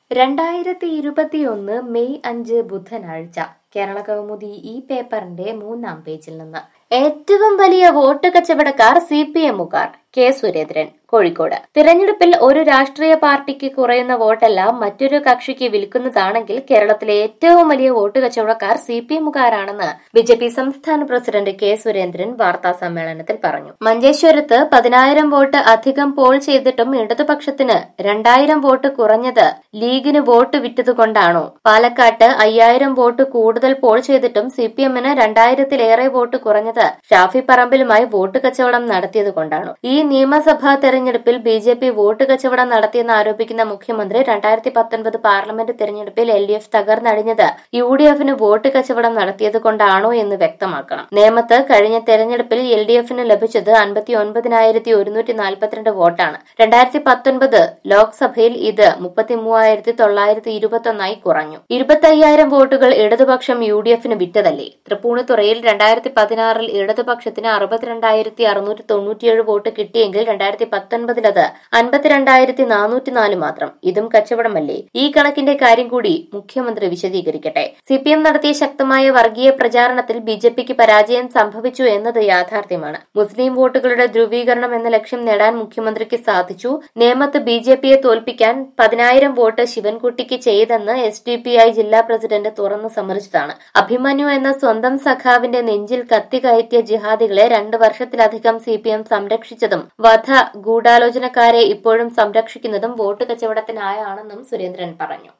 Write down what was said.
രണ്ടായിരത്തി ഇരുപത്തിയൊന്ന് മെയ് അഞ്ച് ബുധനാഴ്ച കേരള കൗമുദി ഈ പേപ്പറിന്റെ മൂന്നാം പേജിൽ നിന്ന് ഏറ്റവും വലിയ വോട്ട് കച്ചവടക്കാർ സി പി എമ്മുകാർ കെ സുരേന്ദ്രൻ കോഴിക്കോട് തിരഞ്ഞെടുപ്പിൽ ഒരു രാഷ്ട്രീയ പാർട്ടിക്ക് കുറയുന്ന വോട്ടെല്ലാം മറ്റൊരു കക്ഷിക്ക് വിൽക്കുന്നതാണെങ്കിൽ കേരളത്തിലെ ഏറ്റവും വലിയ വോട്ട് കച്ചവടക്കാർ സി പി എമ്മുകാരാണെന്ന് ബി ജെ പി സംസ്ഥാന പ്രസിഡന്റ് കെ സുരേന്ദ്രൻ വാർത്താ സമ്മേളനത്തിൽ പറഞ്ഞു മഞ്ചേശ്വരത്ത് പതിനായിരം വോട്ട് അധികം പോൾ ചെയ്തിട്ടും ഇടതുപക്ഷത്തിന് രണ്ടായിരം വോട്ട് കുറഞ്ഞത് ലീഗിന് വോട്ട് വിറ്റതുകൊണ്ടാണോ പാലക്കാട്ട് അയ്യായിരം വോട്ട് കൂടുതൽ പോൾ ചെയ്തിട്ടും സി പി എമ്മിന് രണ്ടായിരത്തിലേറെ വോട്ട് കുറഞ്ഞത് ഷാഫി പറമ്പിലുമായി വോട്ട് കച്ചവടം നടത്തിയതുകൊണ്ടാണോ ഈ നിയമസഭാ തെരഞ്ഞെടുപ്പിൽ ബി ജെ പി വോട്ട് കച്ചവടം നടത്തിയെന്ന് ആരോപിക്കുന്ന മുഖ്യമന്ത്രി രണ്ടായിരത്തി പത്തൊൻപത് പാർലമെന്റ് തെരഞ്ഞെടുപ്പിൽ എൽ ഡി എഫ് തകർന്നടിഞ്ഞത് യു ഡി എഫിന് വോട്ട് കച്ചവടം നടത്തിയത് കൊണ്ടാണോ എന്ന് വ്യക്തമാക്കണം നേമത്ത് കഴിഞ്ഞ തെരഞ്ഞെടുപ്പിൽ എൽ ഡി എഫിന് ലഭിച്ചത് അൻപത്തി ഒൻപതിനായിരത്തി ഒരുന്നൂറ്റി നാൽപ്പത്തിരണ്ട് വോട്ടാണ് രണ്ടായിരത്തി പത്തൊൻപത് ലോക്സഭയിൽ ഇത് മുപ്പത്തി മൂവായിരത്തി തൊള്ളായിരത്തി ഇരുപത്തൊന്നായി കുറഞ്ഞു ഇരുപത്തയ്യായിരം വോട്ടുകൾ ഇടതുപക്ഷം യു ഡി എഫിന് വിറ്റതല്ലേ തൃപ്പൂണിത്തുറയിൽ രണ്ടായിരത്തി പതിനാറിൽ ഇടതുപക്ഷത്തിന് അറുപത്തിരണ്ടായിരത്തി അറുന്നൂറ്റി തൊണ്ണൂറ്റിയേഴ് വോട്ട് കിട്ടിയെങ്കിൽ രണ്ടായിരത്തി പത്തൊൻപതിലത് അൻപത്തിരണ്ടായിരത്തി നാനൂറ്റിനാല് മാത്രം ഇതും കച്ചവടമല്ലേ ഈ കണക്കിന്റെ കാര്യം കൂടി മുഖ്യമന്ത്രി വിശദീകരിക്കട്ടെ സി പി എം നടത്തിയ ശക്തമായ വർഗീയ പ്രചാരണത്തിൽ ബി ജെ പിക്ക് പരാജയം സംഭവിച്ചു എന്നത് യാഥാർത്ഥ്യമാണ് മുസ്ലിം വോട്ടുകളുടെ ധ്രുവീകരണം എന്ന ലക്ഷ്യം നേടാൻ മുഖ്യമന്ത്രിക്ക് സാധിച്ചു നേമത്ത് ബി ജെ പിയെ തോൽപ്പിക്കാൻ പതിനായിരം വോട്ട് ശിവൻകുട്ടിക്ക് ചെയ്തെന്ന് എസ് ഡി പി ഐ ജില്ലാ പ്രസിഡന്റ് തുറന്നു സമ്മതിച്ചതാണ് അഭിമന്യു എന്ന സ്വന്തം സഖാവിന്റെ നെഞ്ചിൽ കത്തി കയറ്റിയ ജിഹാദികളെ രണ്ട് വർഷത്തിലധികം സി പി എം സംരക്ഷിച്ചതും വധ ഗൂഢാലോചനക്കാരെ ഇപ്പോഴും സംരക്ഷിക്കുന്നതും വോട്ട് കച്ചവടത്തിനായാണെന്നും സുരേന്ദ്രൻ പറഞ്ഞു